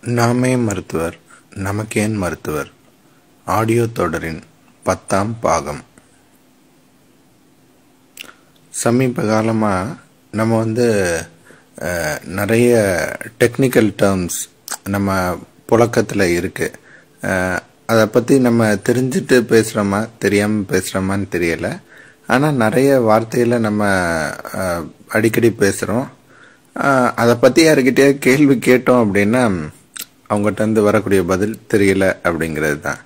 நாமே மருத்துவர் நமக்கேன் மருத்துவர் ஆடியோ தொடரின் பத்தாம் பாகம் சமீப காலமாக நம்ம வந்து அஹ், நிறைய டெக்னிக்கல் டேர்ம்ஸ் நம்ம புழக்கத்தில் இருக்குது அதை பற்றி நம்ம தெரிஞ்சுட்டு பேசுகிறோமா தெரியாமல் பேசுகிறோமான்னு தெரியலை ஆனால் நிறைய வார்த்தையில் நம்ம அஹ், அடிக்கடி பேசுகிறோம் அதை பற்றி யாருக்கிட்டே கேள்வி கேட்டோம் அப்படின்னா அவங்ககிட்ட இருந்து வரக்கூடிய பதில் தெரியல அப்படிங்கிறது தான்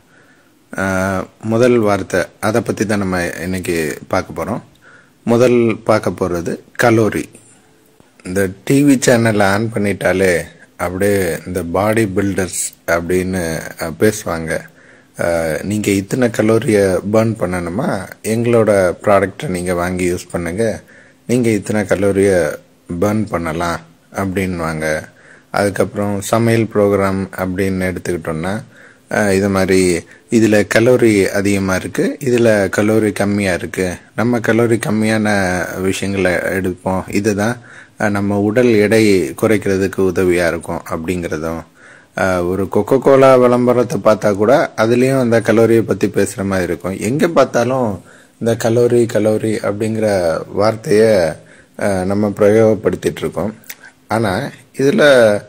ஆஹ் முதல் வார்த்தை அதை பற்றி தான் நம்ம இன்னைக்கு பார்க்க போகிறோம் முதல் பார்க்க போகிறது கலோரி இந்த டிவி சேனலை ஆன் பண்ணிட்டாலே அப்படியே இந்த பாடி பில்டர்ஸ் அப்படின்னு அஹ், பேசுவாங்க நீங்கள் இத்தனை கலோரியை பேர்ன் பண்ணணுமா எங்களோட ப்ராடக்டை நீங்கள் வாங்கி யூஸ் பண்ணுங்க நீங்கள் இத்தனை கலோரியை பேர்ன் பண்ணலாம் அப்படின்வாங்க அதுக்கப்புறம் சமையல் ப்ரோக்ராம் அப்படின்னு எடுத்துக்கிட்டோம்னா அஹ், இது மாதிரி இதில் கலோரி அதிகமாக இருக்குது இதில் கலோரி கம்மியாக இருக்குது நம்ம கலோரி கம்மியான விஷயங்களை எடுப்போம் இதுதான் அஹ், நம்ம உடல் எடை குறைக்கிறதுக்கு உதவியாக இருக்கும் அப்படிங்கிறதும் அஹ், ஒரு கொக்கோ கோலா விளம்பரத்தை பார்த்தா கூட அதுலேயும் அந்த கலோரியை பற்றி பேசுகிற மாதிரி இருக்கும் எங்கே பார்த்தாலும் இந்த கலோரி கலோரி அப்படிங்கிற வார்த்தையை அஹ், நம்ம பிரயோகப்படுத்திட்டு இருக்கோம் ஆனால் இதில்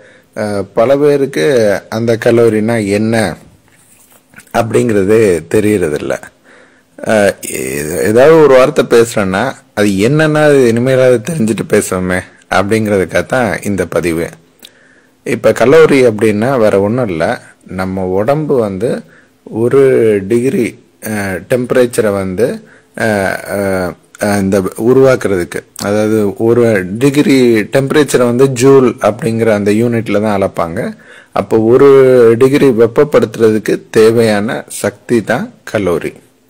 பல பேருக்கு அந்த கலோரினா என்ன அப்படிங்கிறது தெரியறதில்ல அஹ் எ- ஏதாவது ஒரு வார்த்தை பேசுறேன்னா அது என்னன்னா அது இனிமேலாவது தெரிஞ்சுட்டு பேசுவோமே அப்படிங்கிறதுக்காக தான் இந்த பதிவு இப்போ கலோரி அப்படின்னா வேற ஒன்றும் இல்லை நம்ம உடம்பு வந்து ஒரு டிகிரி டெம்பரேச்சரை வந்து அஹ், அஹ், அஹ், இந்த உருவாக்குறதுக்கு அதாவது ஒரு டிகிரி டெம்பரேச்சரை வந்து ஜூல் அப்படிங்கிற அந்த யூனிட்ல தான் அளப்பாங்க அப்போ ஒரு டிகிரி வெப்பப்படுத்துறதுக்கு தேவையான சக்தி தான் கலோரி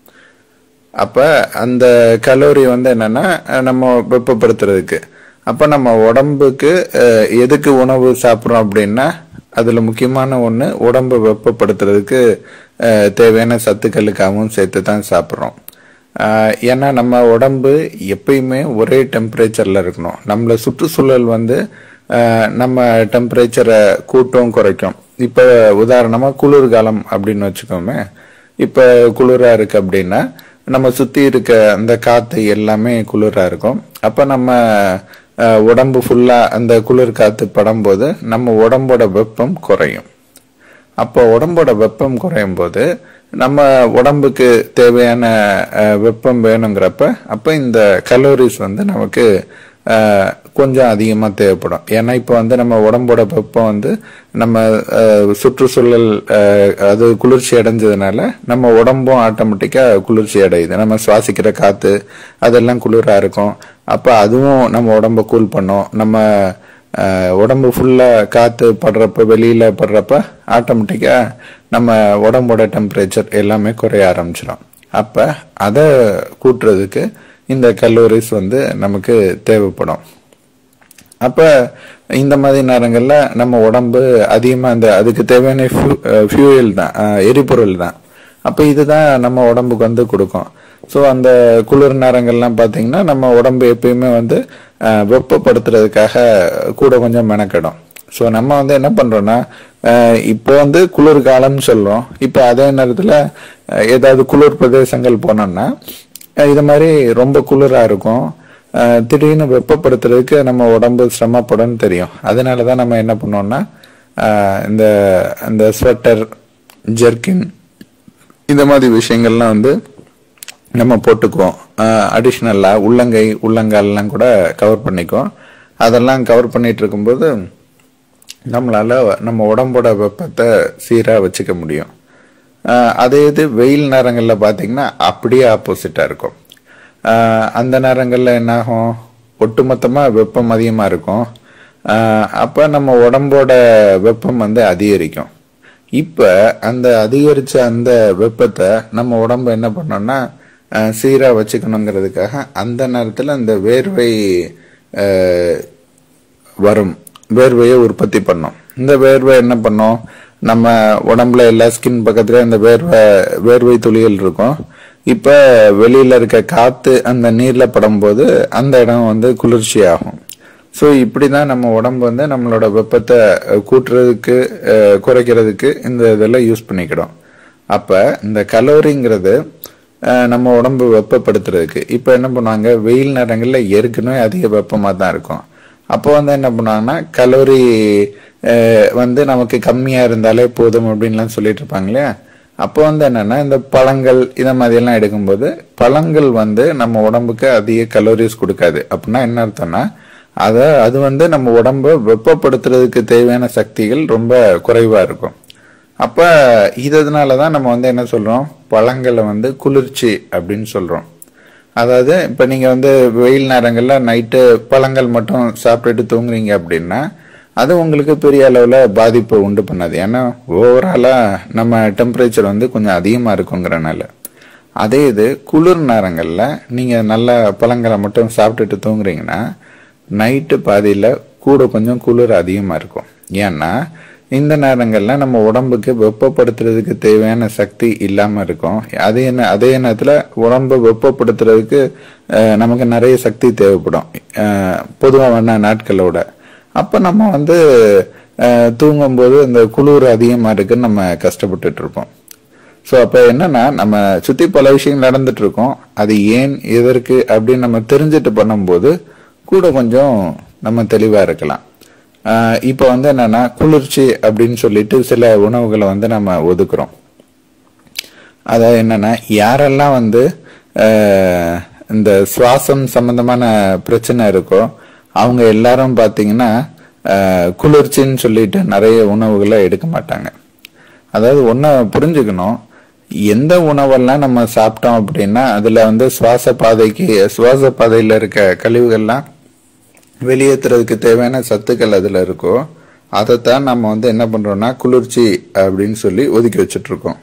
அப்ப அந்த கலோரி வந்து என்னன்னா அஹ் நம்ம வெப்பப்படுத்துறதுக்கு அப்ப நம்ம உடம்புக்கு அஹ், எதுக்கு உணவு சாப்பிட்றோம் அப்படின்னா அதுல முக்கியமான ஒண்ணு உடம்பை வெப்பப்படுத்துறதுக்கு அஹ், தேவையான சத்துக்களுக்காகவும் சேர்த்து தான் சாப்பிட்றோம் ஏன்னா நம்ம உடம்பு எப்பயுமே ஒரே டெம்பரேச்சர்ல இருக்கணும் நம்மள சுற்றுச்சூழல் வந்து அஹ், நம்ம டெம்பரேச்சரை கூட்டும் குறைக்கும் இப்ப உதாரணமா குளிர்காலம் அப்படின்னு வச்சுக்கோமே இப்ப குளிரா இருக்கு அப்படின்னா நம்ம சுத்தி இருக்க அந்த காத்து எல்லாமே குளிரா இருக்கும் அப்ப நம்ம அஹ், உடம்பு ஃபுல்லா அந்த குளிர் காத்து படும்போது நம்ம உடம்போட வெப்பம் குறையும் அப்போ உடம்போட வெப்பம் குறையும் போது நம்ம உடம்புக்கு தேவையான அஹ், வெப்பம் வேணுங்கிறப்ப அப்போ இந்த கலோரிஸ் வந்து நமக்கு அஹ், கொஞ்சம் அதிகமாக தேவைப்படும் ஏன்னா இப்போ வந்து நம்ம உடம்போட வெப்பம் வந்து நம்ம அஹ், சுற்றுச்சூழல் அஹ், அது குளிர்ச்சி அடைஞ்சதுனால நம்ம உடம்பும் ஆட்டோமேட்டிக்காக குளிர்ச்சி அடையுது நம்ம சுவாசிக்கிற காற்று அதெல்லாம் குளிராக இருக்கும் அப்போ அதுவும் நம்ம உடம்ப கூல் பண்ணும் நம்ம அஹ், உடம்பு ஃபுல்லாக காற்று படுறப்ப வெளியில் படுறப்ப ஆட்டோமேட்டிக்காக நம்ம உடம்போட டெம்பரேச்சர் எல்லாமே குறைய ஆரம்பிச்சிடும் அப்போ அதை கூட்டுறதுக்கு இந்த கலோரிஸ் வந்து நமக்கு தேவைப்படும் அப்போ இந்த மாதிரி நேரங்களில் நம்ம உடம்பு அதிகமாக அந்த அதுக்கு தேவையான ஃபியூயல் தான் அஹ், எரிபொருள் தான் அப்போ இதுதான் நம்ம உடம்புக்கு வந்து கொடுக்கும் ஸோ அந்த குளிர் நேரங்கள்லாம் பார்த்தீங்கன்னா நம்ம உடம்பு எப்பயுமே வந்து அஹ், வெப்பப்படுத்துறதுக்காக கூட கொஞ்சம் மெனக்கெடும் ஸோ நம்ம வந்து என்ன பண்றோம்னா அஹ், இப்போ வந்து குளிர்காலம்னு சொல்றோம் இப்போ அதே நேரத்தில் ஏதாவது குளிர் பிரதேசங்கள் போனோம்னா அஹ், இது மாதிரி ரொம்ப குளிரா இருக்கும் அஹ், திடீர்னு வெப்பப்படுத்துறதுக்கு நம்ம உடம்பு சிரமப்படும்னு தெரியும் அதனால தான் நம்ம என்ன பண்ணோம்னா அஹ், இந்த இந்த ஸ்வெட்டர் ஜெர்கின் இந்த மாதிரி விஷயங்கள்லாம் வந்து நம்ம போட்டுக்குவோம் அடிஷ்னலாக உள்ளங்கை உள்ளங்கால்லாம் கூட கவர் பண்ணிக்குவோம் அதெல்லாம் கவர் பண்ணிட்டு இருக்கும்போது நம்மளால நம்ம உடம்போட வெப்பத்தை சீராக வச்சுக்க முடியும் ஆஹ் அதே இது வெயில் நேரங்களில் பார்த்தீங்கன்னா அப்படியே ஆப்போசிட்டாக இருக்கும் ஆஹ் அந்த நேரங்களில் என்னாகும் ஒட்டுமொத்தமாக வெப்பம் அதிகமாக இருக்கும் அப்போ நம்ம உடம்போட வெப்பம் வந்து அதிகரிக்கும் இப்போ அந்த அதிகரித்த அந்த வெப்பத்தை நம்ம உடம்பு என்ன பண்ணோம்னா ஆஹ் சீரா வச்சுக்கணுங்கிறதுக்காக அந்த நேரத்தில் அந்த வேர்வை ஆஹ் வரும் வேர்வையை உற்பத்தி பண்ணும் இந்த வேர்வை என்ன பண்ணும் நம்ம உடம்புல எல்லா ஸ்கின் பக்கத்துல இந்த வேர்வை வேர்வை துளிகள் இருக்கும் இப்ப வெளியில இருக்க காத்து அந்த நீர்ல படும்போது அந்த இடம் வந்து குளிர்ச்சி ஆகும் ஸோ இப்படி தான் நம்ம உடம்பு வந்து நம்மளோட வெப்பத்தை அஹ், கூட்டுறதுக்கு அஹ், குறைக்கிறதுக்கு இந்த இதெல்லாம் யூஸ் பண்ணிக்கிடும் அப்போ இந்த கலோரிங்கிறது அஹ், நம்ம உடம்பு வெப்பப்படுத்துறதுக்கு இப்போ என்ன பண்ணுவாங்க வெயில் நேரங்களில் ஏற்கனவே அதிக வெப்பமாக தான் இருக்கும் அப்போ வந்து என்ன பண்ணுவாங்கன்னா கலோரி அஹ், வந்து நமக்கு கம்மியாக இருந்தாலே போதும் அப்படின்லாம் சொல்லிட்டு இருப்பாங்க இல்லையா அப்போ வந்து என்னன்னா இந்த பழங்கள் இத மாதிரி எல்லாம் எடுக்கும்போது பழங்கள் வந்து நம்ம உடம்புக்கு அதிக கலோரிஸ் கொடுக்காது அப்படின்னா என்ன அர்த்தம்னா அத அது வந்து நம்ம உடம்ப வெப்பப்படுத்துறதுக்கு தேவையான சக்திகள் ரொம்ப குறைவா இருக்கும் அப்ப இதனால தான் நம்ம வந்து என்ன சொல்றோம் பழங்களை வந்து குளிர்ச்சி அப்படின்னு சொல்றோம் அதாவது இப்ப நீங்க வந்து வெயில் நேரங்கள்ல நைட்டு பழங்கள் மட்டும் சாப்பிட்டுட்டு தூங்குறீங்க அப்படின்னா அது உங்களுக்கு பெரிய அளவுல பாதிப்பை உண்டு பண்ணாது ஏன்னா ஓவராலா நம்ம டெம்பரேச்சர் வந்து கொஞ்சம் அதிகமா இருக்குங்கிறனால அதே இது குளிர் நேரங்கள்ல நீங்க நல்ல பழங்களை மட்டும் சாப்பிட்டுட்டு தூங்குறீங்கன்னா நைட்டு பாதியில கூட கொஞ்சம் குளிர் அதிகமா இருக்கும் ஏன்னா இந்த நேரங்கள்ல நம்ம உடம்புக்கு வெப்பப்படுத்துறதுக்கு தேவையான சக்தி இல்லாம இருக்கும் அதே நே- அதே நேரத்துல உடம்பை வெப்பப்படுத்துறதுக்கு அஹ், நமக்கு நிறைய சக்தி தேவைப்படும் அஹ், பொதுவான நாட்களோட அப்ப நம்ம வந்து அஹ், தூங்கும்போது இந்த குளிர் அதிகமா இருக்குன்னு நம்ம கஷ்டப்பட்டுட்டு இருப்போம் ஸோ அப்போ என்னன்னா நம்ம சுற்றி பல விஷயங்கள் நடந்துட்டு இருக்கோம் அது ஏன் எதற்கு அப்படின்னு நம்ம தெரிஞ்சுட்டு பண்ணும்போது கூட கொஞ்சம் நம்ம தெளிவாக இருக்கலாம் ஆஹ் இப்போ வந்து என்னன்னா குளிர்ச்சி அப்படின்னு சொல்லிட்டு சில உணவுகளை வந்து நம்ம ஒதுக்குறோம் அதாவது என்னன்னா யாரெல்லாம் வந்து ஆஹ், இந்த சுவாசம் சம்பந்தமான பிரச்சனை இருக்கோ அவங்க எல்லாரும் பார்த்தீங்கன்னா ஆஹ், குளிர்ச்சின்னு சொல்லிட்டு நிறைய உணவுகளை எடுக்க மாட்டாங்க அதாவது ஒன்றை புரிஞ்சுக்கணும் எந்த உணவெல்லாம் நம்ம சாப்பிட்டோம் அப்படின்னா அதுல வந்து சுவாச பாதைக்கு சுவாச பாதையில இருக்க கழிவுகள்லாம் வெளியேற்றுறதுக்கு தேவையான சத்துக்கள் அதுல இருக்கோ அதைத்தான் நம்ம வந்து என்ன பண்றோம்னா குளிர்ச்சி அப்படின்னு சொல்லி ஒதுக்கி வச்சுட்டு இருக்கோம்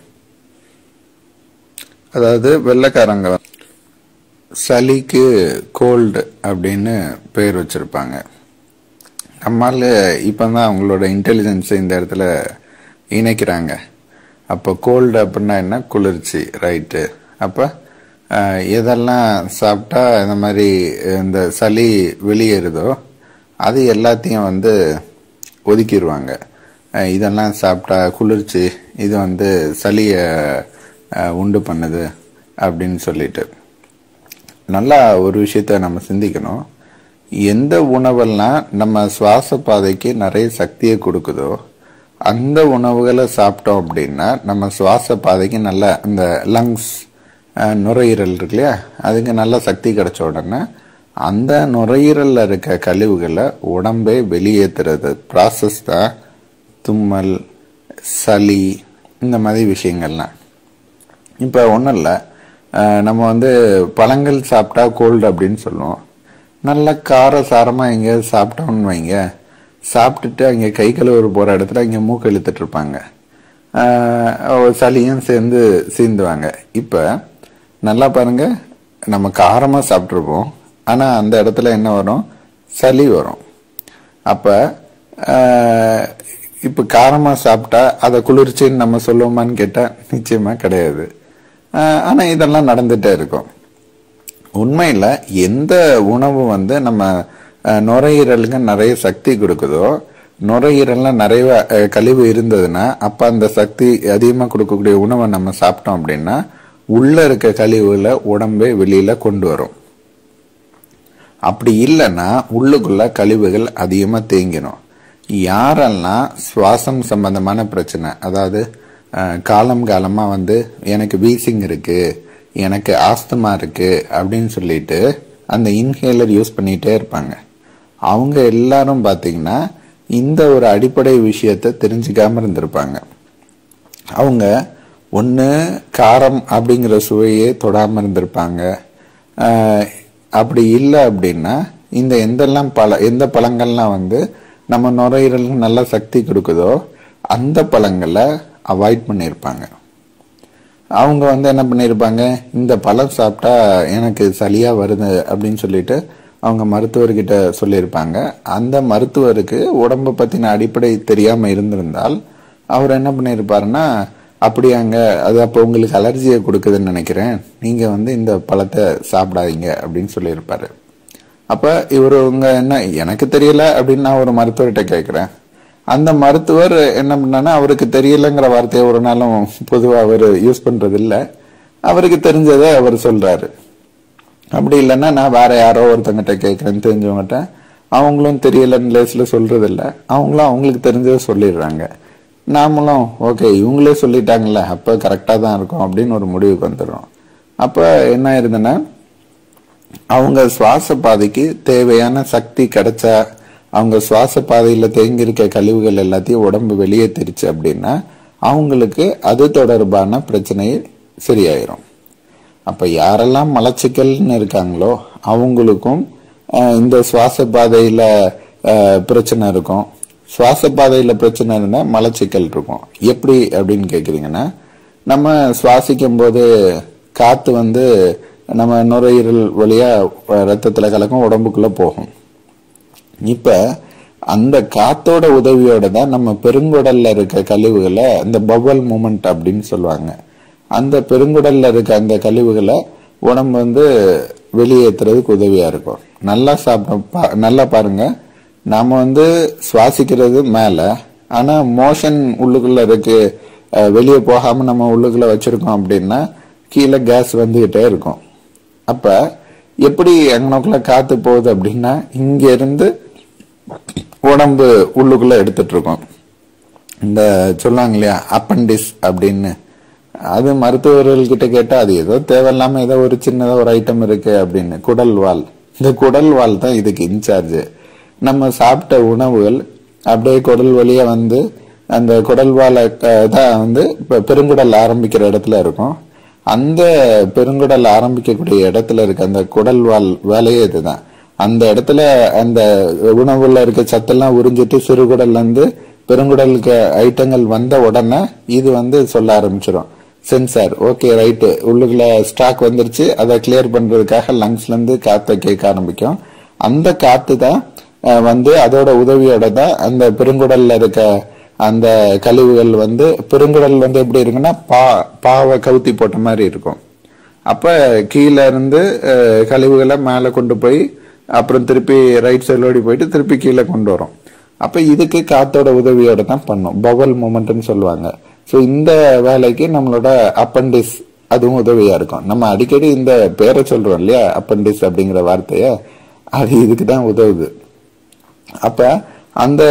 அதாவது வெள்ளைக்காரங்க சளிக்கு கோல்டு அப்படின்னு பேர் வச்சிருப்பாங்க நம்மால் இப்போ தான் அவங்களோட இன்டெலிஜென்ஸை இந்த இடத்துல இணைக்கிறாங்க அப்போ கோல்டு அப்படின்னா என்ன குளிர்ச்சி ரைட்டு அப்போ எதெல்லாம் சாப்பிட்டா இந்த மாதிரி இந்த சளி வெளியேறுதோ அது எல்லாத்தையும் வந்து ஒதுக்கிடுவாங்க அஹ் இதெல்லாம் சாப்பிட்டா குளிர்ச்சி இது வந்து சளியை அஹ், உண்டு பண்ணுது அப்படின்னு சொல்லிட்டு நல்லா ஒரு விஷயத்த நம்ம சிந்திக்கணும் எந்த உணவெல்லாம் நம்ம சுவாச பாதைக்கு நிறைய சக்தியை கொடுக்குதோ அந்த உணவுகளை சாப்பிட்டோம் அப்படின்னா நம்ம சுவாச பாதைக்கு நல்ல இந்த லங்ஸ் நுரையீரல் இருக்கு இல்லையா அதுக்கு நல்ல சக்தி கிடைச்ச உடனே அந்த நுரையீரல்ல இருக்க கழிவுகளை உடம்பே வெளியேற்றுறது ப்ராசஸ் தான் தும்மல் சளி இந்த மாதிரி விஷயங்கள்லாம் இப்போ ஒன்றும் இல்லை நம்ம வந்து பழங்கள் சாப்பிட்டா கோல்டு அப்படின்னு சொல்லுவோம் நல்ல கார சாரமாக எங்கேயாவது சாப்பிட்டோம்னு வைங்க சாப்பிட்டுட்டு அங்கே கை கழுவுற போகிற இடத்துல இங்கே மூக்கு இழுத்துட்டு இருப்பாங்க ஆஹ் சளியும் சேர்ந்து சீந்துவாங்க இப்போ நல்லா பாருங்க நம்ம காரமாக சாப்பிட்ருப்போம் ஆனால் அந்த இடத்துல என்ன வரும் சளி வரும் அப்போ இப்போ காரமாக சாப்பிட்டா அதை குளிர்ச்சின்னு நம்ம சொல்லுவோமான்னு கேட்டால் நிச்சயமாக கிடையாது ஆனால் இதெல்லாம் நடந்துகிட்டே இருக்கும் உண்மையில் எந்த உணவு வந்து நம்ம அஹ், நுரையீரலுக்கு நிறைய சக்தி கொடுக்குதோ நுரையீரல்ல நிறைய அஹ், கழிவு இருந்ததுன்னா அப்போ அந்த சக்தி அதிகமாக கொடுக்கக்கூடிய உணவை நம்ம சாப்பிட்டோம் அப்படின்னா உள்ள இருக்க கழிவுகளை உடம்பே வெளியில கொண்டு வரும் அப்படி இல்லைன்னா உள்ளுக்குள்ள கழிவுகள் அதிகமாக தேங்கிடும் யாரெல்லாம் சுவாசம் சம்பந்தமான பிரச்சனை அதாவது அஹ், காலம் காலமாக வந்து எனக்கு வீசிங் இருக்கு எனக்கு ஆஸ்துமா இருக்கு அப்படின்னு சொல்லிட்டு அந்த இன்ஹேலர் யூஸ் பண்ணிட்டே இருப்பாங்க அவங்க எல்லாரும் பார்த்தீங்கன்னா இந்த ஒரு அடிப்படை விஷயத்தை தெரிஞ்சுக்காம இருந்திருப்பாங்க அவங்க ஒன்று காரம் அப்படிங்கிற சுவையே தொடாமல் இருந்திருப்பாங்க ஆஹ் அப்படி இல்லை அப்படின்னா இந்த எந்தெல்லாம் பழ எந்த பழங்கள்லாம் வந்து நம்ம நுரையீரலுக்கு நல்ல சக்தி கொடுக்குதோ அந்த பழங்களை அவாய்ட் பண்ணியிருப்பாங்க அவங்க வந்து என்ன பண்ணியிருப்பாங்க இந்த பழம் சாப்பிட்டா எனக்கு சளியாக வருது அப்படின்னு சொல்லிட்டு அவங்க மருத்துவர்கிட்ட சொல்லியிருப்பாங்க அந்த மருத்துவருக்கு உடம்பை பற்றின அடிப்படை தெரியாமல் இருந்திருந்தால் அவர் என்ன பண்ணியிருப்பாருன்னா அப்படியாங்க அது அப்போ உங்களுக்கு அலர்ஜியை கொடுக்குதுன்னு நினைக்கிறேன் நீங்கள் வந்து இந்த பழத்தை சாப்பிடாதீங்க அப்படின்னு சொல்லியிருப்பாரு அப்ப இவருங்க என்ன எனக்கு தெரியல அப்படின்னு நான் ஒரு மருத்துவர்கிட்ட கேட்கிறேன் அந்த மருத்துவர் என்ன பண்ணான்னா அவருக்கு தெரியலங்கிற வார்த்தையை ஒரு நாளும் பொதுவா அவர் யூஸ் பண்றது இல்ல அவருக்கு தெரிஞ்சதை அவர் சொல்றாரு அப்படி இல்லைன்னா நான் வேற யாரோ ஒருத்தங்கிட்ட கேட்கறேன்னு தெரிஞ்சவங்ககிட்ட அவங்களும் தெரியலன்னு லேஸ்ல சொல்றது இல்ல அவங்களும் அவங்களுக்கு தெரிஞ்சதை சொல்லிடுறாங்க நாமளும் ஓகே இவங்களே சொல்லிட்டாங்கல்ல அப்ப கரெக்டா தான் இருக்கும் அப்படின்னு ஒரு முடிவுக்கு வந்துடுறோம் அப்ப என்ன ஆயிருதுன்னா அவங்க சுவாச பாதைக்கு தேவையான சக்தி கிடைச்சா அவங்க சுவாச பாதையில தேங்கி இருக்க கழிவுகள் எல்லாத்தையும் உடம்பு வெளியேற்றிருச்சு அப்படின்னா அவங்களுக்கு அது தொடர்பான பிரச்சனை சரியாயிரும் அப்ப யாரெல்லாம் மலச்சிக்கல்னு இருக்காங்களோ அவங்களுக்கும் அஹ், இந்த சுவாச பாதையில அஹ், பிரச்சனை இருக்கும் சுவாச பாதையில பிரச்சனை இருந்தா மலச்சிக்கல் இருக்கும் எப்படி அப்படின்னு கேக்குறீங்கன்னா நம்ம சுவாசிக்கும் போது காத்து வந்து நம்ம நுரையீரல் வழியா அஹ், ரத்தத்துல கலக்கும் உடம்புக்குள்ள போகும் இப்ப அந்த காத்தோட உதவியோட தான் நம்ம பெருங்குடல்ல இருக்க கழிவுகளை அந்த பவல் மூமெண்ட் அப்படின்னு சொல்லுவாங்க அந்த பெருங்குடல்ல இருக்க அந்த கழிவுகளை உடம்பு வந்து வெளியேற்றுறதுக்கு உதவியா இருக்கும் நல்லா சாப்பிட பா- நல்லா பாருங்க நாம வந்து சுவாசிக்கிறது மேல ஆனா மோஷன் உள்ளுக்குள்ள இருக்கு அஹ், வெளியே போகாம நம்ம உள்ளுக்குள்ள வச்சிருக்கோம் அப்படின்னா கீழே கேஸ் வந்துகிட்டே இருக்கும் அப்ப எப்படி அங்கனக்குள்ள காத்து போகுது அப்படின்னா இங்க இருந்து உடம்பு உள்ளுக்குள்ள எடுத்துட்டு இருக்கோம் இந்த சொல்லுவாங்க இல்லையா அப்பண்டிஸ் அப்படின்னு அது மருத்துவர்கள் கிட்ட கேட்டா அது ஏதோ தேவையில்லாம ஏதோ ஒரு சின்னதா ஒரு ஐட்டம் இருக்கு அப்படின்னு குடல் வால் இந்த குடல் வால் தான் இதுக்கு இன்சார்ஜ் நம்ம சாப்பிட்ட உணவுகள் அப்படியே குடல் வழியா வந்து அந்த குடல் வாலை அஹ், தான் வந்து இப்ப பெருங்குடல் ஆரம்பிக்கிற இடத்துல இருக்கும் அந்த பெருங்குடல் ஆரம்பிக்கக்கூடிய இடத்துல இருக்க அந்த குடல் வால் வேலையே இதுதான் அந்த இடத்துல அந்த உணவுல இருக்க சத்தெல்லாம் உறிஞ்சிட்டு சிறுகுடல்ல இருந்து பெருங்குடலுக்கு ஐட்டங்கள் வந்த உடனே இது வந்து சொல்ல ஆரம்பிச்சிடும் சென்சார் ஓகே ரைட்டு உள்ளுக்குள்ள ஸ்டாக் வந்துருச்சு அதை கிளியர் பண்றதுக்காக லங்ஸ்ல இருந்து காத்தை கேட்க ஆரம்பிக்கும் அந்த காத்து தான் அஹ், வந்து அதோட உதவியோட தான் அந்த பெருங்குடல்ல இருக்க அந்த கழிவுகள் வந்து பெருங்குடல் வந்து எப்படி இருக்குன்னா பா பாவை கவுத்தி போட்ட மாதிரி இருக்கும் அப்ப கீழே இருந்து அஹ், கழிவுகளை மேலே கொண்டு போய் அப்புறம் திருப்பி ரைட் சைட்லோடி போயிட்டு திருப்பி கீழே கொண்டு வரும் அப்ப இதுக்கு காத்தோட உதவியோட தான் பண்ணும் பவல் மூமெண்ட்னு சொல்லுவாங்க ஸோ இந்த வேலைக்கு நம்மளோட அப்பண்டிஸ் அதுவும் உதவியா இருக்கும் நம்ம அடிக்கடி இந்த பேரை சொல்றோம் இல்லையா அப்பண்டிஸ் அப்படிங்கிற வார்த்தைய அது இதுக்கு தான் உதவுது அப்ப அந்த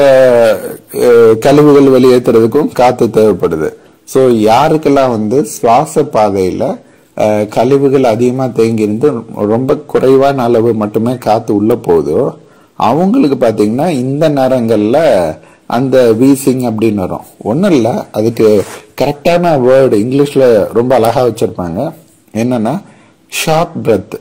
அஹ், கழிவுகள் வெளியேற்றுறதுக்கும் காத்து தேவைப்படுது ஸோ யாருக்கெல்லாம் வந்து சுவாச பாதையில அஹ், கழிவுகள் அதிகமா தேங்கி இருந்து ரொம்ப குறைவான அளவு மட்டுமே காத்து உள்ள போகுதோ அவங்களுக்கு பாத்தீங்கன்னா இந்த நேரங்கள்ல அந்த வீசிங் அப்படின்னு வரும் ஒன்றும் இல்லை அதுக்கு கரெக்டான வேர்டு இங்கிலீஷ்ல ரொம்ப அழகா வச்சிருப்பாங்க என்னன்னா ஷார்ட் பிரெத்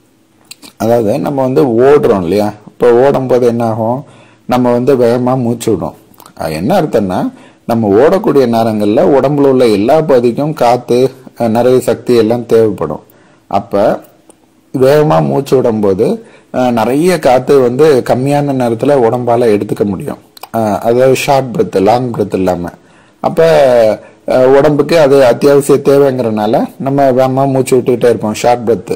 அதாவது நம்ம வந்து ஓடுறோம் இல்லையா இப்போ ஓடும்போது என்ன ஆகும் நம்ம வந்து வேகமா மூச்சு விடும் அது என்ன அர்த்தம்னா நம்ம ஓடக்கூடிய நேரங்கள்ல உடம்புல உள்ள எல்லா பகுதிக்கும் காத்து அஹ், நிறைய சக்தி எல்லாம் தேவைப்படும் அப்ப வேகமா மூச்சு விடும்போது அஹ், நிறைய காத்து வந்து கம்மியான நேரத்துல உடம்பால எடுத்துக்க முடியும் அஹ், அதாவது ஷார்ட் பிரெத் லாங் பிரெத் இல்லாம அப்ப அஹ், உடம்புக்கு அது அத்தியாவசிய தேவைங்கிறனால நம்ம வேகமா மூச்சு விட்டுக்கிட்டே இருப்போம் ஷார்ட் பிரெத்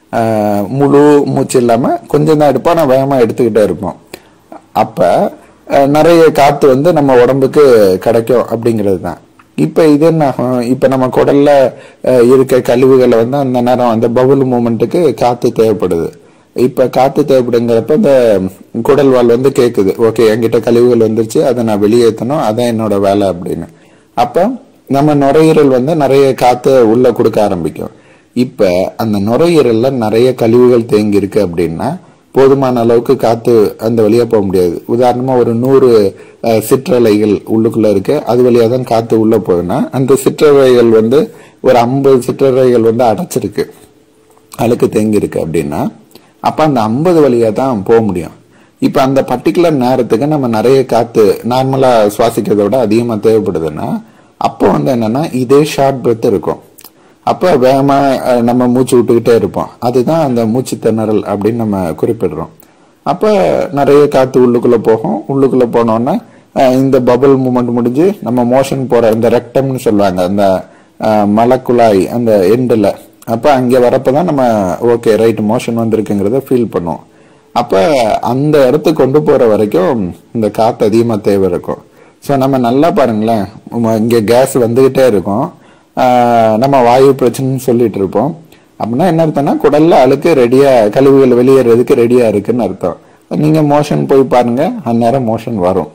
முழு மூச்சு இல்லாம கொஞ்சம் தான் எடுப்போம் நான் வேகமா எடுத்துக்கிட்டே இருப்போம் அப்ப அஹ், நிறைய காத்து வந்து நம்ம உடம்புக்கு கிடைக்கும் அப்படிங்கிறது தான் இப்ப இது என்ன ஆகும் இப்ப நம்ம குடல்ல அஹ், இருக்க கழிவுகளை வந்து அந்த நேரம் அந்த பபுள் மூமெண்ட்டுக்கு காத்து தேவைப்படுது இப்ப காத்து தேவைப்படுங்கிறப்ப இந்த குடல் வால் வந்து கேக்குது ஓகே என்கிட்ட கழிவுகள் வந்துருச்சு அதை நான் வெளியேற்றணும் அதான் என்னோட வேலை அப்படின்னு அப்ப நம்ம நுரையீரல் வந்து நிறைய காத்து உள்ள கொடுக்க ஆரம்பிக்கும் இப்ப அந்த நுரையீரல்ல நிறைய கழிவுகள் தேங்கி இருக்கு அப்படின்னா போதுமான அளவுக்கு காத்து அந்த வழியா போக முடியாது உதாரணமா ஒரு நூறு அஹ், சிற்றலைகள் உள்ளுக்குள்ள இருக்கு அது வழியா தான் காத்து உள்ள போகுதுன்னா அந்த சிற்றலைகள் வந்து ஒரு ஐம்பது சிற்றலைகள் வந்து அடைச்சிருக்கு அழுக்கு தேங்கி இருக்கு அப்படின்னா அப்ப அந்த ஐம்பது வழியா தான் போக முடியும் இப்ப அந்த பர்டிகுலர் நேரத்துக்கு நம்ம நிறைய காத்து நார்மலா சுவாசிக்கிறத விட அதிகமா தேவைப்படுதுன்னா அப்போ வந்து என்னன்னா இதே ஷார்ட் பிரெத் இருக்கும் அப்ப வேகமா அஹ், நம்ம மூச்சு விட்டுக்கிட்டே இருப்போம் அதுதான் அந்த மூச்சு திணறல் அப்படின்னு நம்ம குறிப்பிடுறோம் அப்ப நிறைய காத்து உள்ளுக்குள்ள போகும் உள்ளுக்குள்ள போனோன்னா அஹ், இந்த பபுள் மூமெண்ட் முடிஞ்சு நம்ம மோஷன் போற இந்த ரெக்டம்னு சொல்லுவாங்க அந்த அஹ், மலக்குழாய் அந்த எண்டில் அப்ப அங்க வரப்பதான் நம்ம ஓகே ரைட் மோஷன் வந்திருக்குங்கிறத ஃபீல் பண்ணுவோம் அப்ப அந்த இடத்துக்கு கொண்டு போற வரைக்கும் இந்த காத்து அதிகமா தேவை இருக்கும் ஸோ நம்ம நல்லா பாருங்களேன் உம், இங்க கேஸ் வந்துகிட்டே இருக்கும் ஆஹ் நம்ம வாயு பிரச்சனைன்னு சொல்லிட்டு இருப்போம் அப்படின்னா என்ன அர்த்தம்னா குடல்ல அழுக்கு ரெடியா கழிவுகள் வெளியேறதுக்கு ரெடியா இருக்குன்னு அர்த்தம் நீங்க மோஷன் போய் பாருங்க அந்நேரம் மோஷன் வரும்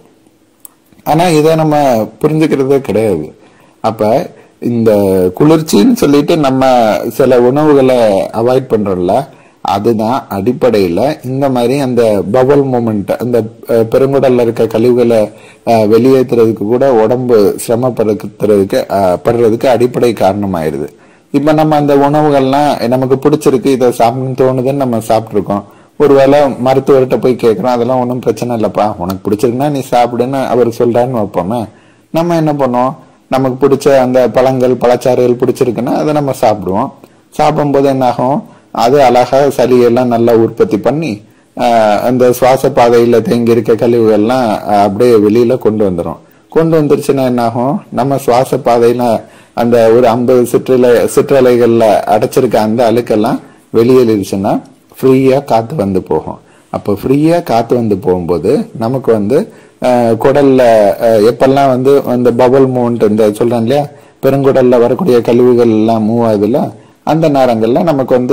ஆனா இதை நம்ம புரிஞ்சுக்கிறதே கிடையாது அப்ப இந்த குளிர்ச்சின்னு சொல்லிட்டு நம்ம சில உணவுகளை அவாய்ட் பண்றோம்ல அதுதான் அடிப்படையில இந்த மாதிரி அந்த பவல் மூமெண்ட் அந்த அஹ், பெருங்குடல்ல இருக்க கழிவுகளை அஹ், வெளியேற்றுறதுக்கு கூட உடம்பு சிரமப்படுத்துறதுக்கு அஹ், படுறதுக்கு அடிப்படை காரணமாயிருது இப்ப நம்ம அந்த உணவுகள்லாம் நமக்கு பிடிச்சிருக்கு இதை சாப்பிடணும்னு தோணுதுன்னு நம்ம சாப்பிட்டுருக்கோம் ஒருவேளை மருத்துவர்கிட்ட போய் கேட்குறோம் அதெல்லாம் ஒன்றும் பிரச்சனை இல்லைப்பா உனக்கு பிடிச்சிருக்குன்னா நீ சாப்பிடுன்னு அவர் சொல்றாருன்னு வைப்போமே நம்ம என்ன பண்ணுவோம் நமக்கு பிடிச்ச அந்த பழங்கள் பழச்சாறுகள் பிடிச்சிருக்குன்னா அதை நம்ம சாப்பிடுவோம் சாப்பிடும்போது என்ன ஆகும் அது அழகா சளியெல்லாம் நல்லா உற்பத்தி பண்ணி ஆஹ், அந்த சுவாச பாதையில தேங்கி இருக்க கழிவுகள்லாம் ஆஹ், அப்படியே வெளியில கொண்டு வந்துடும் கொண்டு வந்துருச்சுன்னா என்ன ஆகும் நம்ம சுவாச பாதையில அந்த ஒரு ஐம்பது சிற்றலை சிற்றலைகள்ல அடைச்சிருக்க அந்த அழுக்கெல்லாம் வெளியேறிடுச்சுன்னா ஃப்ரீயா காத்து வந்து போகும் அப்போ ஃப்ரீயா காத்து வந்து போகும்போது நமக்கு வந்து அஹ், குடல்ல அஹ், எப்பெல்லாம் வந்து அந்த பபல் மூவ்மெண்ட் இந்த சொல்றேன் இல்லையா பெருங்குடல்ல வரக்கூடிய கழிவுகள் எல்லாம் மூவ் ஆகுதுல்ல அந்த நேரங்கள்ல நமக்கு வந்து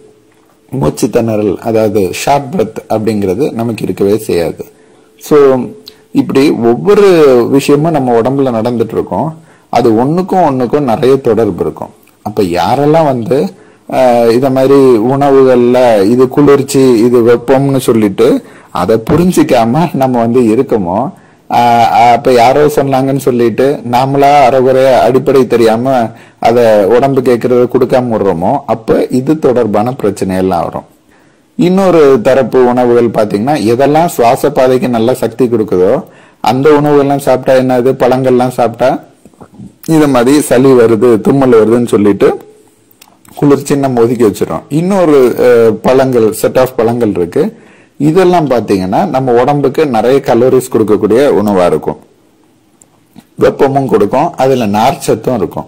மூச்சு திணறல் அதாவது ஷார்ட் பிரத் அப்படிங்கிறது நமக்கு இருக்கவே செய்யாது ஸோ இப்படி ஒவ்வொரு விஷயமும் நம்ம உடம்புல நடந்துட்டு இருக்கோம் அது ஒண்ணுக்கும் ஒண்ணுக்கும் நிறைய தொடர்பு இருக்கும் அப்ப யாரெல்லாம் வந்து ஆஹ், இத மாதிரி உணவுகள்ல இது குளிர்ச்சி இது வெப்பம்னு சொல்லிட்டு அதை புரிஞ்சிக்காம நம்ம வந்து இருக்கோமோ ஆஹ், அப்ப யாரோ சொன்னாங்கன்னு சொல்லிட்டு நாமளா அறகுறைய அடிப்படை தெரியாம அத உடம்பு கேட்கறத கொடுக்காம விடுறோமோ அப்ப இது தொடர்பான பிரச்சனை எல்லாம் வரும் இன்னொரு தரப்பு உணவுகள் பாத்தீங்கன்னா எதெல்லாம் சுவாச பாதைக்கு நல்ல சக்தி கொடுக்குதோ அந்த உணவுகள்லாம் சாப்பிட்டா என்னது பழங்கள்லாம் சாப்பிட்டா இது மாதிரி சளி வருது தும்மல் வருதுன்னு சொல்லிட்டு குளிர்ச்சின்னு நம்ம ஒதுக்கி வச்சிடறோம் இன்னொரு அஹ், பழங்கள் செட் ஆஃப் பழங்கள் இருக்கு இதெல்லாம் பாத்தீங்கன்னா நம்ம உடம்புக்கு நிறைய கலோரிஸ் கொடுக்கக்கூடிய உணவா இருக்கும் வெப்பமும் கொடுக்கும் அதுல நார்ச்சத்தும் இருக்கும்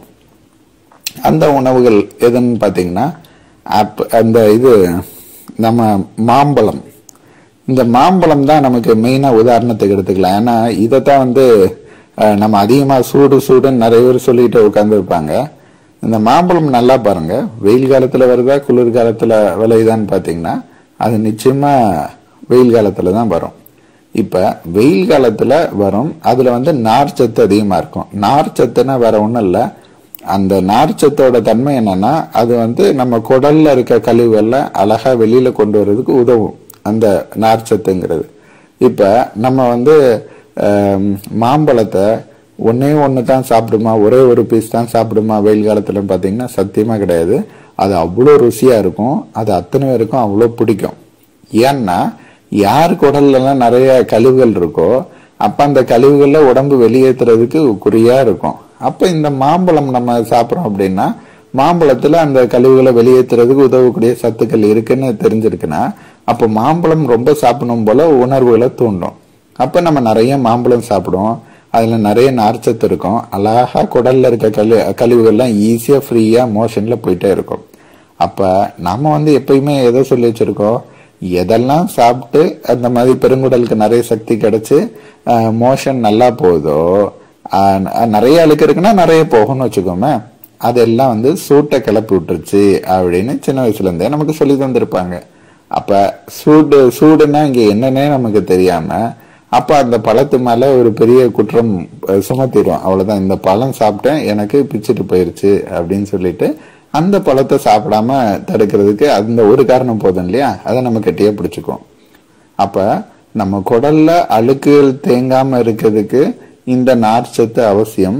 அந்த உணவுகள் எதுன்னு பாத்தீங்கன்னா ஆப் அந்த இது நம்ம மாம்பழம் இந்த மாம்பழம் தான் நமக்கு மெயினா உதாரணத்துக்கு எடுத்துக்கலாம் ஏன்னா இதைத்தான் வந்து அஹ், நம்ம அதிகமா சூடு சூடுன்னு நிறைய பேர் சொல்லிட்டு உட்காந்துருப்பாங்க இந்த மாம்பழம் நல்லா பாருங்க வெயில் காலத்துல வருதா குளிர் காலத்துல விளையுதான்னு பாத்தீங்கன்னா அது நிச்சயமா வெயில் காலத்துல தான் வரும் இப்ப வெயில் காலத்துல வரும் அதுல வந்து நார்ச்சத்து அதிகமா இருக்கும் நார்ச்சத்துனா வேற ஒண்ணும் இல்ல அந்த நார்ச்சத்தோட தன்மை என்னன்னா அது வந்து நம்ம குடல்ல இருக்க கழிவுகள்ல அழகா வெளியில கொண்டு வர்றதுக்கு உதவும் அந்த நார்ச்சத்துங்கிறது இப்ப நம்ம வந்து ஆம், மாம்பழத்தை ஒன்னே ஒன்று தான் சாப்பிடுமா ஒரே ஒரு பீஸ் தான் சாப்பிடுமா வெயில் காலத்துல பார்த்தீங்கன்னா சத்தியமா கிடையாது அது அவ்வளோ ருசியா இருக்கும் அது அத்தனை பேருக்கும் அவ்வளோ பிடிக்கும் ஏன்னா யார் குடல்லலாம் நிறைய கழிவுகள் இருக்கோ அப்ப அந்த கழிவுகள்ல உடம்பு வெளியேற்றுறதுக்கு குறியா இருக்கும் அப்ப இந்த மாம்பழம் நம்ம சாப்பிட்றோம் அப்படின்னா மாம்பழத்துல அந்த கழிவுகளை வெளியேற்றுறதுக்கு உதவக்கூடிய சத்துக்கள் இருக்குன்னு தெரிஞ்சிருக்குன்னா அப்ப மாம்பழம் ரொம்ப சாப்பிடணும் போல உணர்வுகளை தூண்டும் அப்ப நம்ம நிறைய மாம்பழம் சாப்பிடுவோம் அதுல நிறைய நார்ச்சத்து இருக்கும் அழகா குடல்ல இருக்க கழி கழிவுகள்லாம் ஈஸியா ஃப்ரீயா மோஷன்ல போயிட்டே இருக்கும் அப்ப நம்ம வந்து எப்பயுமே எதை சொல்லி வச்சிருக்கோம் எதெல்லாம் சாப்பிட்டு அந்த மாதிரி பெருங்குடலுக்கு நிறைய சக்தி கிடைச்சு மோஷன் நல்லா போகுதோ ஆஹ் ந- நிறைய அழுக்கு இருக்குன்னா நிறைய போகும்னு வச்சுக்கோமே அதெல்லாம் வந்து சூட்டை கிளப்பி விட்டுருச்சு அப்படின்னு சின்ன வயசுல இருந்தே நமக்கு சொல்லி தந்திருப்பாங்க அப்ப சூடு சூடுன்னா இங்க என்னன்னே நமக்கு தெரியாம அப்ப அந்த பழத்து மேல ஒரு பெரிய குற்றம் அஹ், சுமத்திரும் அவ்வளவுதான் இந்த பழம் சாப்பிட்டேன் எனக்கு பிச்சுட்டு போயிருச்சு அப்படின்னு சொல்லிட்டு அந்த பழத்தை சாப்பிடாம தடுக்கிறதுக்கு அந்த ஒரு காரணம் போதும் இல்லையா அதை நம்ம கெட்டியா பிடிச்சுக்குவோம் அப்ப நம்ம குடல்ல அழுக்குகள் தேங்காம இருக்கிறதுக்கு இந்த நார்ச்சத்து அவசியம்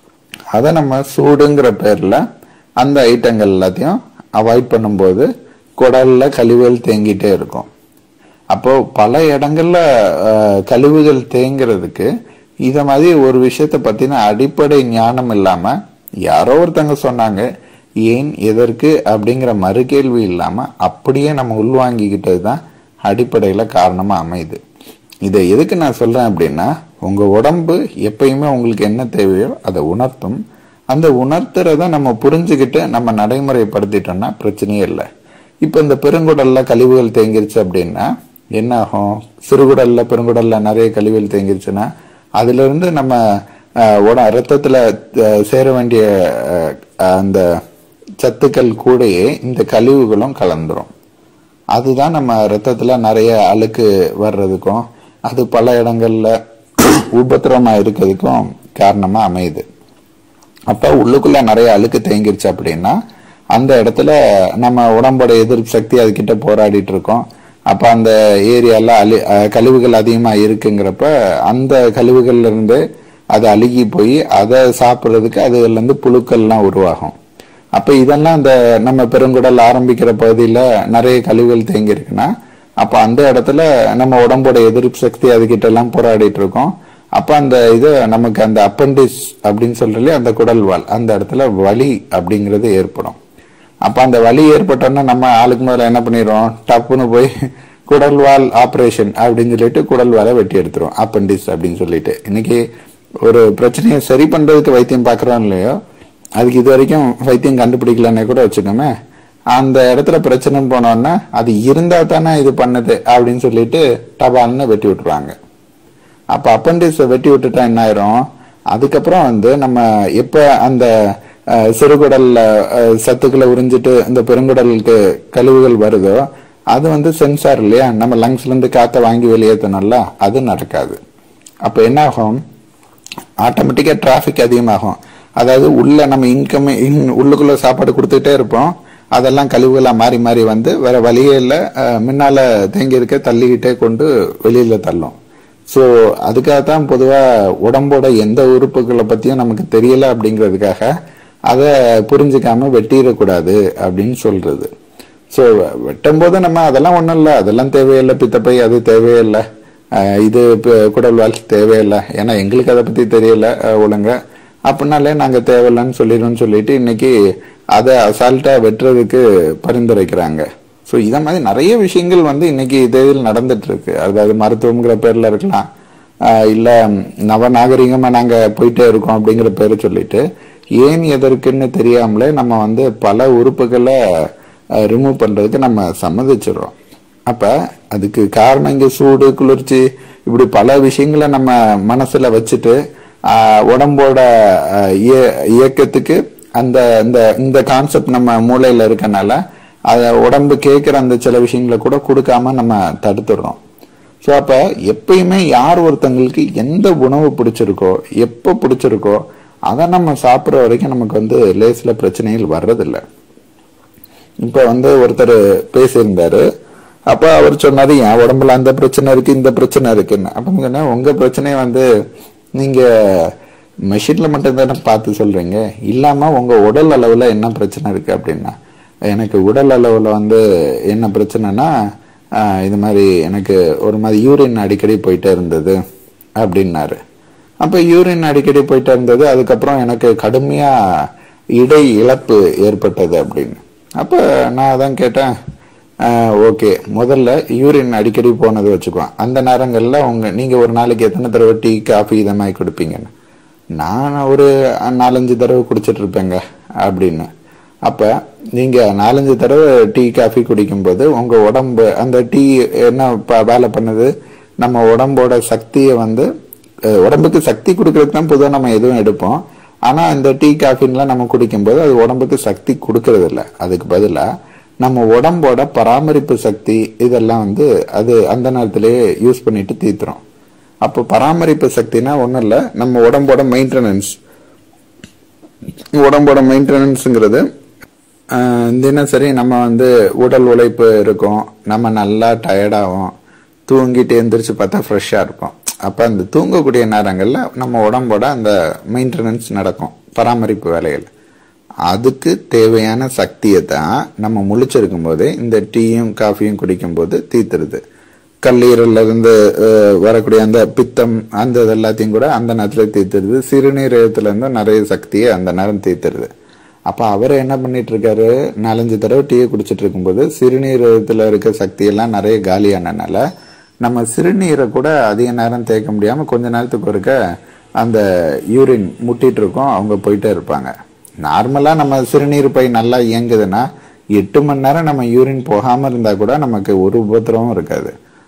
அதை நம்ம சூடுங்கிற பேர்ல அந்த ஐட்டங்கள் எல்லாத்தையும் அவாய்ட் பண்ணும்போது குடல்ல கழிவுகள் தேங்கிட்டே இருக்கும் அப்போ பல இடங்கள்ல அஹ், கழிவுகள் தேங்குறதுக்கு இத மாதிரி ஒரு விஷயத்த பத்தின அடிப்படை ஞானம் இல்லாம யாரோ ஒருத்தங்க சொன்னாங்க ஏன் எதற்கு அப்படிங்கிற மறுகேள்வி இல்லாம அப்படியே நம்ம உள்வாங்கிக்கிட்டது தான் அடிப்படையில காரணமா அமையுது இதை எதுக்கு நான் சொல்றேன் அப்படின்னா உங்க உடம்பு எப்பயுமே உங்களுக்கு என்ன தேவையோ அதை உணர்த்தும் அந்த உணர்த்துறத நம்ம புரிஞ்சுக்கிட்டு நம்ம நடைமுறைப்படுத்திட்டோம்னா பிரச்சனையே இல்லை இப்போ இந்த பெருங்குடல்ல கழிவுகள் தேங்கிருச்சு அப்படின்னா என்ன ஆகும் சிறுகுடல்ல பெருங்குடல்ல நிறைய கழிவுகள் தேங்கிருச்சுன்னா அதுல இருந்து நம்ம அஹ், உட ரத்தத்துல அஹ், சேர வேண்டிய அஹ், அந்த சத்துக்கள் கூடயே இந்த கழிவுகளும் கலந்துரும் அதுதான் நம்ம ரத்தத்துல நிறைய அழுக்கு வர்றதுக்கும் அது பல இடங்கள்ல உபத்திரமா இருக்கிறதுக்கும் காரணமா அமையுது அப்ப உள்ளுக்குள்ள நிறைய அழுக்கு தேங்கிருச்சு அப்படின்னா அந்த இடத்துல நம்ம உடம்போட எதிர்ப்பு சக்தி அதுகிட்ட போராடிட்டு இருக்கோம் அப்ப அந்த ஏரியால அழு அஹ் கழிவுகள் அதிகமா இருக்குங்கிறப்ப அந்த கழிவுகள்ல இருந்து அது அழுகி போய் அதை சாப்பிட்றதுக்கு அதுல இருந்து புழுக்கள்லாம் உருவாகும் அப்ப இதெல்லாம் அந்த நம்ம பெருங்குடல் ஆரம்பிக்கிற பகுதியில நிறைய கழிவுகள் தேங்கி இருக்குன்னா அப்ப அந்த இடத்துல நம்ம உடம்போட எதிர்ப்பு சக்தி அதுகிட்ட எல்லாம் போராடிட்டு இருக்கோம் அப்ப அந்த இது நமக்கு அந்த அப்பண்டிஸ் அப்படின்னு சொல்றதுல அந்த குடல்வால் அந்த இடத்துல வலி அப்படிங்கிறது ஏற்படும் அப்ப அந்த வலி ஏற்பட்டோன்னா நம்ம ஆளுக்கு முதல்ல என்ன பண்ணிடுறோம் டப்புன்னு போய் குடல்வால் ஆபரேஷன் அப்படின்னு சொல்லிட்டு குடல்வாலை வெட்டி எடுத்துரும் அப்பண்டிஸ் அப்படின்னு சொல்லிட்டு இன்னைக்கு ஒரு பிரச்சனையை சரி பண்றதுக்கு வைத்தியம் பார்க்கறோம் இல்லையோ அதுக்கு இது வரைக்கும் வைத்தியம் கண்டுபிடிக்கலன்னே கூட வச்சுக்கோமே அந்த இடத்துல பிரச்சனை போனோன்னா அது இருந்தா தானே இது பண்ணுது அப்படின்னு சொல்லிட்டு டபால்னு வெட்டி விட்டுருவாங்க அப்ப அப்பண்டிஸ் வெட்டி விட்டுட்டா என்ன ஆயிரும் அதுக்கப்புறம் வந்து நம்ம எப்ப அந்த அஹ், சிறுகுடல்ல அஹ், சத்துக்களை உறிஞ்சிட்டு இந்த பெருங்குடலுக்கு கழிவுகள் வருதோ அது வந்து சென்சார் இல்லையா நம்ம லங்ஸ்ல இருந்து காத்த வாங்கி வெளியேற்றணும்ல அது நடக்காது அப்ப என்ன ஆகும் ஆட்டோமேட்டிக்கா டிராஃபிக் அதிகமாகும் அதாவது உள்ள நம்ம இன்கம் உள்ளுக்குள்ள சாப்பாடு கொடுத்துட்டே இருப்போம் அதெல்லாம் கழிவுகளா மாறி மாறி வந்து வேற வழியே இல்லை முன்னால தேங்கி இருக்க தள்ளிக்கிட்டே கொண்டு வெளியில தள்ளும் ஸோ அதுக்காக தான் பொதுவாக உடம்போட எந்த உறுப்புகளை பற்றியும் நமக்கு தெரியல அப்படிங்கிறதுக்காக அதை புரிஞ்சுக்காம வெட்டிடக்கூடாது அப்படின்னு சொல்றது ஸோ வெட்டும்போது நம்ம அதெல்லாம் ஒன்றும் இல்லை அதெல்லாம் தேவையில்லை பித்தப்பை அது தேவையில்லை அஹ் இது ப- குடல்வால் தேவையில்லை ஏன்னா எங்களுக்கு அதை பற்றி தெரியல அஹ் ஒழுங்கா அப்படின்னாலே நாங்கள் தேவையில்லைன்னு சொல்லிடுவோம்னு சொல்லிட்டு இன்னைக்கு அதை அசால்ட்டாக வெட்டுறதுக்கு பரிந்துரைக்கிறாங்க ஸோ இத மாதிரி நிறைய விஷயங்கள் வந்து இன்னைக்கு தேதியில் நடந்துட்டு இருக்கு அதாவது மருத்துவங்கிற பேர்ல இருக்கலாம் ஆஹ் இல்ல நவநாகரிகமா நாங்க போயிட்டே இருக்கோம் அப்படிங்கிற பேரை சொல்லிட்டு ஏன் எதற்குன்னு தெரியாமலே நம்ம வந்து பல உறுப்புகளை ரிமூவ் பண்றதுக்கு நம்ம சம்மதிச்சிடுறோம் அப்ப அதுக்கு காரணம் இங்க சூடு குளிர்ச்சி இப்படி பல விஷயங்களை நம்ம மனசுல வச்சுட்டு ஆஹ் உடம்போட ஆஹ் இய- இயக்கத்துக்கு அந்த இந்த இந்த கான்செப்ட் நம்ம மூளையில இருக்கனால அத உடம்பு கேட்கிற அந்த சில விஷயங்களை கூட கொடுக்காம நம்ம தடுத்துடுறோம் ஸோ அப்ப எப்பயுமே யார் ஒருத்தங்களுக்கு எந்த உணவு பிடிச்சிருக்கோ எப்போ பிடிச்சிருக்கோ அதை நம்ம சாப்பிட்ற வரைக்கும் நமக்கு வந்து லேஸ்ல பிரச்சனைகள் வர்றதில்லை இப்ப வந்து ஒருத்தர் பேசியிருந்தாரு அப்ப அவர் சொன்னாரு என் உடம்புல அந்த பிரச்சனை இருக்கு இந்த பிரச்சனை இருக்குன்னு அப்ப நான் சொன்னேன் உங்க பிரச்சனையை வந்து நீங்க மெஷின்ல மட்டும் தானே பார்த்து சொல்றீங்க இல்லாம உங்க உடல் அளவுல என்ன பிரச்சனை இருக்கு அப்படின்னா எனக்கு உடல் அளவுல வந்து என்ன பிரச்சனைனா ஆஹ், இது மாதிரி எனக்கு ஒரு மாதிரி யூரின் அடிக்கடி போயிட்டே இருந்தது அப்படின்னாரு அப்ப யூரின் அடிக்கடி போயிட்டே இருந்தது அதுக்கப்புறம் எனக்கு கடுமையா இடை இழப்பு ஏற்பட்டது அப்படின்னு அப்ப நான் அதான் கேட்டேன் ஓகே முதல்ல யூரின் அடிக்கடி போனது வச்சுக்குவோம் அந்த நேரங்கள்ல உங்க நீங்க ஒரு நாளைக்கு எத்தனை தடவை டீ காஃபி இதை மாதிரி குடிப்பீங்கன்னு நான் ஒரு நாலஞ்சு தடவை குடிச்சிட்டு இருப்பேங்க அப்படின்னு அப்ப நீங்க நாலஞ்சு தடவை டீ காஃபி குடிக்கும்போது உங்க உடம்பு அந்த டீ என்ன ப- வேலை பண்ணுது நம்ம உடம்போட சக்தியை வந்து அஹ், உடம்புக்கு சக்தி கொடுக்கறதுக்கு தான் பொதுவாக நம்ம எதுவும் எடுப்போம் ஆனா இந்த டீ காஃபின்லாம் நம்ம குடிக்கும்போது அது உடம்புக்கு சக்தி கொடுக்கறது இல்ல அதுக்கு பதிலா நம்ம உடம்போட பராமரிப்பு சக்தி இதெல்லாம் வந்து அது அந்த நேரத்திலேயே யூஸ் பண்ணிட்டு தீத்துரும் அப்போ பராமரிப்பு சக்தினா ஒன்றும் இல்லை நம்ம உடம்போட மெயின்டெனன்ஸ் உடம்போட மெயின்டெனன்ஸுங்கிறது தினசரி நம்ம வந்து உடல் உழைப்பு இருக்கும் நம்ம நல்லா டயர்டாகும் தூங்கிட்டு எந்திரிச்சு பார்த்தா ஃப்ரெஷ்ஷாக இருப்போம் அப்போ அந்த தூங்கக்கூடிய நேரங்களில் நம்ம உடம்போட அந்த மெயின்டெனன்ஸ் நடக்கும் பராமரிப்பு வேலைகள் அதுக்கு தேவையான சக்தியை தான் நம்ம முழிச்சிருக்கும் போது இந்த டீயும் காஃபியும் குடிக்கும்போது தீத்துருது கல்லீரல்ல இருந்து அஹ், வரக்கூடிய அந்த பித்தம் அந்த இது எல்லாத்தையும் கூட அந்த நேரத்தில் தீத்துருது சிறுநீரகத்துல இருந்து நிறைய சக்தியை அந்த நேரம் தீத்துருது அப்ப அவர் என்ன பண்ணிட்டு இருக்காரு நாலஞ்சு தடவை டீயை குடிச்சிட்டு இருக்கும்போது சிறுநீரகத்துல இருக்க சக்தியெல்லாம் நிறைய காலியானனால நம்ம சிறுநீரை கூட அதிக நேரம் தேய்க்க முடியாம கொஞ்ச நேரத்துக்கு ஒருக்க அந்த யூரின் முட்டிட்டு இருக்கோம் அவங்க போயிட்டே இருப்பாங்க நார்மலா நம்ம சிறுநீர் பை நல்லா இயங்குதுன்னா எட்டு மணி நேரம் நம்ம யூரின் போகாம இருந்தா கூட நமக்கு ஒரு உபத்திரமும் இருக்காது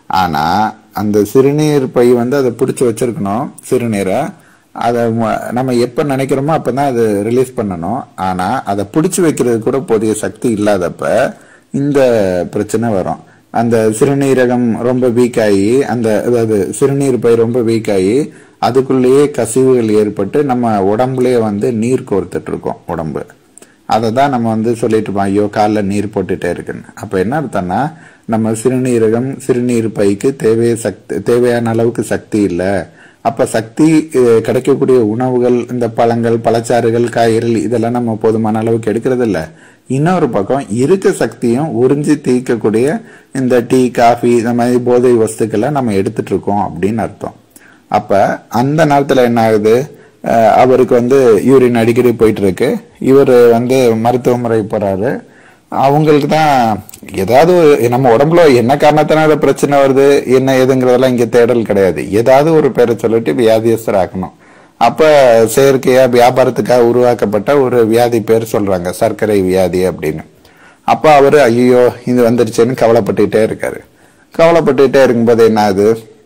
ஆனா அந்த சிறுநீர் பை வந்து அதை பிடிச்சி வச்சிருக்கணும் சிறுநீரை அதை ம- நம்ம எப்ப நினைக்கிறோமோ அப்பதான் அது ரிலீஸ் பண்ணணும் ஆனா அதை பிடிச்சி வைக்கிறது கூட போதிய சக்தி இல்லாதப்ப இந்த பிரச்சனை வரும் அந்த சிறுநீரகம் ரொம்ப வீக் ஆகி அந்த அதாவது சிறுநீர் பை ரொம்ப வீக் ஆகி அதுக்குள்ளேயே கசிவுகள் ஏற்பட்டு நம்ம உடம்புலயே வந்து நீர் கோர்த்துட்டு இருக்கோம் உடம்பு அதை தான் நம்ம வந்து சொல்லிட்டு இருப்போம் ஐயோ காலில் நீர் போட்டுட்டே இருக்குன்னு அப்போ என்ன அர்த்தம்னா நம்ம சிறுநீரகம் சிறுநீர் பைக்கு தேவைய சக்தி தேவையான அளவுக்கு சக்தி இல்லை அப்ப சக்தி அஹ், கிடைக்கக்கூடிய உணவுகள் இந்த பழங்கள் பழச்சாறுகள் காய்கறிகள் இதெல்லாம் நம்ம போதுமான அளவுக்கு எடுக்கிறது இல்ல இன்னொரு பக்கம் இருக்க சக்தியும் உறிஞ்சி தீர்க்கக்கூடிய இந்த டீ காஃபி இந்த மாதிரி போதை வஸ்துக்களை நம்ம எடுத்துட்டு இருக்கோம் அப்படின்னு அர்த்தம் அப்ப அந்த நேரத்துல என்ன ஆகுது அஹ், அவருக்கு வந்து யூரின் அடிக்கடி போயிட்டு இருக்கு இவர் வந்து மருத்துவ முறை போறாரு அவங்களுக்கு தான் ஏதாவது ஒரு நம்ம உடம்புல என்ன காரணத்தினால பிரச்சனை வருது என்ன ஏதுங்கிறதெல்லாம் இங்க தேடல் கிடையாது ஏதாவது ஒரு பேரை சொல்லிட்டு வியாதியஸ்தர் ஆக்கணும் அப்ப செயற்கையா வியாபாரத்துக்காக உருவாக்கப்பட்ட ஒரு வியாதி பேர் சொல்றாங்க சர்க்கரை வியாதி அப்படின்னு அப்ப அவரு ஐயோ இது வந்துருச்சுன்னு கவலைப்பட்டுட்டே இருக்காரு கவலைப்பட்டுட்டே இருக்கும்போது என்ன ஆகுது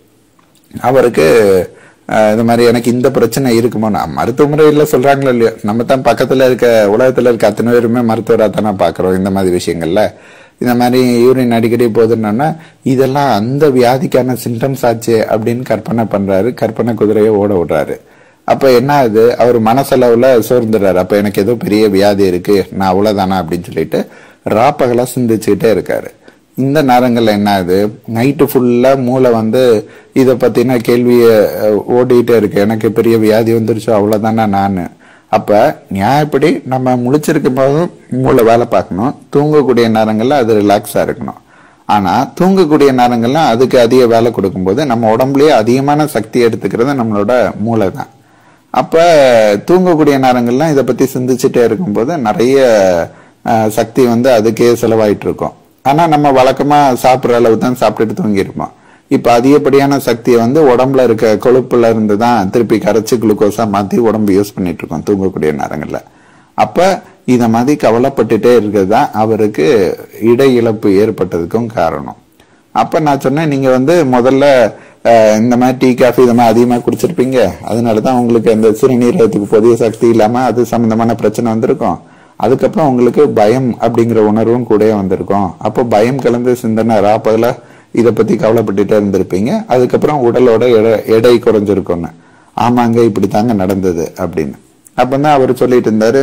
அவருக்கு அஹ், இந்த மாதிரி எனக்கு இந்த பிரச்சனை இருக்குமோ நான் மருத்துவ முறையில் சொல்றாங்களோ இல்லையோ நம்ம தான் பக்கத்துல இருக்க உலகத்துல இருக்க அத்தனை பேருமே மருத்துவராக தானே பார்க்குறோம் இந்த மாதிரி விஷயங்கள்ல இந்த மாதிரி யூரின் அடிக்கடி போகுதுன்னா இதெல்லாம் அந்த வியாதிக்கான சிம்டம்ஸ் ஆச்சு அப்படின்னு கற்பனை பண்றாரு கற்பனை குதிரையை ஓட விடுறாரு அப்ப என்ன ஆகுது அவர் மனசளவுல சோர்ந்துடுறாரு அப்ப எனக்கு ஏதோ பெரிய வியாதி இருக்கு நான் அவ்வளவுதானா அப்படின்னு சொல்லிட்டு ராப்பகலா சிந்திச்சுக்கிட்டே இருக்காரு இந்த நேரங்கள்ல என்ன ஆகுது நைட்டு ஃபுல்லா மூளை வந்து இத பத்தின கேள்விய அஹ், ஓடிட்டே இருக்கு எனக்கு பெரிய வியாதி வந்துருச்சு அவ்வளவுதானா நானு அப்ப நியாயப்படி நம்ம முழிச்சிருக்கும் போதும் மூளை வேலை பார்க்கணும் தூங்கக்கூடிய நேரங்கள்ல அது ரிலாக்ஸா இருக்கணும் ஆனா தூங்கக்கூடிய நேரங்கள்ல அதுக்கு அதிக வேலை கொடுக்கும்போது நம்ம உடம்புலயே அதிகமான சக்தி எடுத்துக்கிறது நம்மளோட மூளை தான் அப்ப தூங்கக்கூடிய நேரங்கள்லாம் இதை பத்தி சிந்திச்சுட்டே இருக்கும்போது நிறைய அஹ், சக்தி வந்து அதுக்கே செலவாயிட்டு இருக்கும் ஆனா நம்ம வழக்கமா சாப்பிடுற அளவு தான் சாப்பிட்டுட்டு தூங்கியிருப்போம் இப்ப அதிகப்படியான சக்தியை வந்து உடம்புல இருக்க கொழுப்புல இருந்து தான் திருப்பி கரைச்சு குளுக்கோஸா மாத்தி உடம்பு யூஸ் பண்ணிட்டு இருக்கோம் தூங்கக்கூடிய நேரங்கள்ல அப்ப இத மாதிரி கவலைப்பட்டுட்டே இருக்கிறது தான் அவருக்கு இடை இழப்பு ஏற்பட்டதுக்கும் காரணம் அப்ப நான் சொன்னேன் நீங்க வந்து முதல்ல அஹ், இந்த மாதிரி டீ காஃபி இந்த மாதிரி அதிகமா குடிச்சிருப்பீங்க அதனாலதான் உங்களுக்கு அந்த சிறுநீரகத்துக்கு போதிய சக்தி இல்லாம அது சம்பந்தமான பிரச்சனை வந்திருக்கும் அதுக்கப்புறம் உங்களுக்கு பயம் அப்படிங்கிற உணர்வும் கூட வந்திருக்கும் அப்போ பயம் கலந்து சிந்தனை ராப்பகல இத பத்தி கவலைப்பட்டுட்டே இருந்திருப்பீங்க அதுக்கப்புறம் உடலோட எடை எடை குறைஞ்சிருக்கும்னு ஆமாங்க இப்படி தாங்க நடந்தது அப்படின்னு அப்பதான் அவர் சொல்லிட்டு இருந்தாரு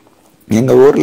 எங்க ஊர்ல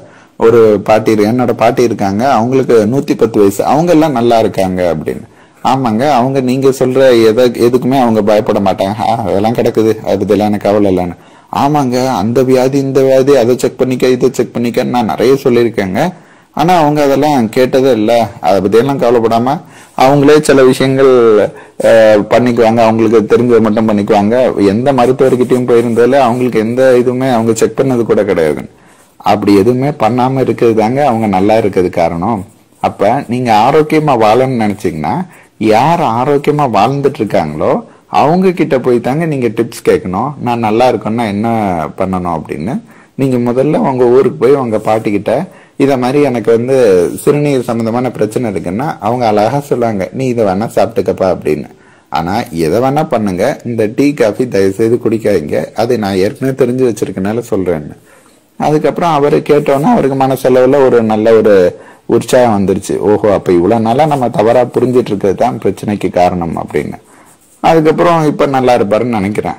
ஒரு பாட்டி இரு- என்னோட பாட்டி இருக்காங்க அவங்களுக்கு நூத்தி பத்து வயசு அவங்க எல்லாம் நல்லா இருக்காங்க அப்படின்னு ஆமாங்க அவங்க நீங்க சொல்ற எதை எதுக்குமே அவங்க பயப்பட மாட்டாங்க "ஆ, அதெல்லாம் கிடக்குது அது இதெல்லாம் எனக்கு கவலை இல்லைன்னு ஆமாங்க அந்த வியாதி இந்த வியாதி அதை செக் பண்ணிக்க இதை செக் பண்ணிக்கன்னு நான் நிறைய சொல்லியிருக்கேங்க ஆனா அவங்க அதெல்லாம் கேட்டதே இல்ல அதை பத்தியெல்லாம் கவலைப்படாம அவங்களே சில விஷயங்கள் அஹ், பண்ணிக்குவாங்க அவங்களுக்கு தெரிஞ்சதை மட்டும் பண்ணிக்குவாங்க எந்த மருத்துவர்கிட்டயும் போயிருந்ததுல அவங்களுக்கு எந்த இதுவுமே அவங்க செக் பண்ணது கூட கிடையாது அப்படி எதுவுமே பண்ணாம இருக்கிறது தாங்க அவங்க நல்லா இருக்கிறது காரணம் அப்ப நீங்க ஆரோக்கியமா வாழணும்னு நினைச்சீங்கன்னா யார் ஆரோக்கியமா வாழ்ந்துட்டு இருக்காங்களோ அவங்க கிட்ட போய் தாங்க நீங்க டிப்ஸ் கேட்கணும் நான் நல்லா இருக்கேன்னா என்ன பண்ணணும் அப்படின்னு நீங்க முதல்ல உங்க ஊருக்கு போய் உங்க பாட்டி கிட்ட இத மாதிரி எனக்கு வந்து சிறுநீர் சம்பந்தமான பிரச்சனை இருக்குன்னா அவங்க அழகா சொல்லுவாங்க நீ இதை வேணா சாப்பிட்டுக்கப்பா அப்படின்னு ஆனா எதை வேணா பண்ணுங்க இந்த டீ காஃபி தயவு செய்து குடிக்காதீங்க அதை நான் ஏற்கனவே தெரிஞ்சு வச்சிருக்கனால சொல்றேன்னு அதுக்கப்புறம் அவரு கேட்டோன்னா அவருக்கு மனசளவுல ஒரு நல்ல ஒரு உற்சாகம் வந்துருச்சு ஓஹோ அப்ப இவ்வளவு நாளா நம்ம தவறா புரிஞ்சிட்டு இருக்கிறது தான் பிரச்சனைக்கு காரணம் அப்படின்னு அதுக்கப்புறம் இப்ப நல்லா இருப்பாருன்னு நினைக்கிறேன்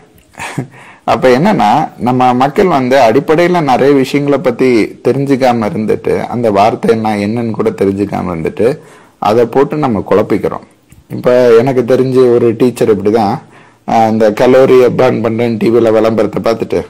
அப்ப என்னன்னா நம்ம மக்கள் வந்து அடிப்படையில நிறைய விஷயங்களை பத்தி தெரிஞ்சுக்காம இருந்துட்டு அந்த வார்த்தை என்ன என்னன்னு கூட தெரிஞ்சுக்காம இருந்துட்டு அதை போட்டு நம்ம குழப்பிக்கிறோம் இப்ப எனக்கு தெரிஞ்ச ஒரு டீச்சர் இப்படிதான் ஆஹ், இந்த கலோரியை பர்ன் பண்றேன் டிவியில விளம்பரத்தை பார்த்துட்டு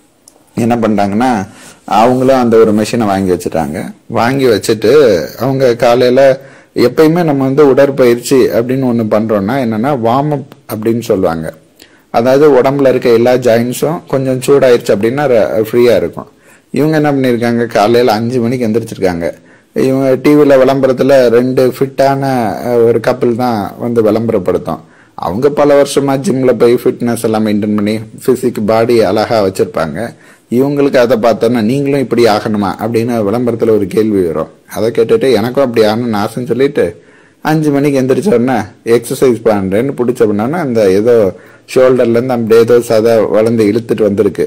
என்ன பண்ணிட்டாங்கன்னா அவங்களும் அந்த ஒரு மிஷினை வாங்கி வச்சுட்டாங்க வாங்கி வச்சுட்டு அவங்க காலையில எப்பயுமே நம்ம வந்து உடற்பயிற்சி அப்படின்னு ஒன்று பண்றோம்னா என்னன்னா வார்ம் அப் அப்படின்னு சொல்லுவாங்க அதாவது உடம்புல இருக்க எல்லா ஜாயின்ஸும் கொஞ்சம் சூடாயிருச்சு அப்படின்னா ஃப்ரீயா இருக்கும் இவங்க என்ன பண்ணியிருக்காங்க காலையில அஞ்சு மணிக்கு எந்திரிச்சிருக்காங்க இவங்க டிவியில விளம்பரத்துல ரெண்டு ஃபிட்டான ஒரு கப்பல் தான் வந்து விளம்பரப்படுத்தும் அவங்க பல வருஷமா ஜிம்ல போய் ஃபிட்னஸ் எல்லாம் மெயின்டைன் பண்ணி பிசிக் பாடி அழகா வச்சிருப்பாங்க இவங்களுக்கு அதை பார்த்தோன்னா நீங்களும் இப்படி ஆகணுமா அப்படின்னு விளம்பரத்துல ஒரு கேள்வி வரும் அதை கேட்டுட்டு எனக்கும் அப்படி ஆகணும்னு ஆசைன்னு சொல்லிட்டு அஞ்சு மணிக்கு எந்திரிச்ச உடனே எக்ஸசைஸ் பண்ணுறேன்னு பிடிச்ச பண்ணோன்னா அந்த ஏதோ ஷோல்டர்லேருந்து அப்படியே ஏதோ சதை வளர்ந்து இழுத்துட்டு வந்திருக்கு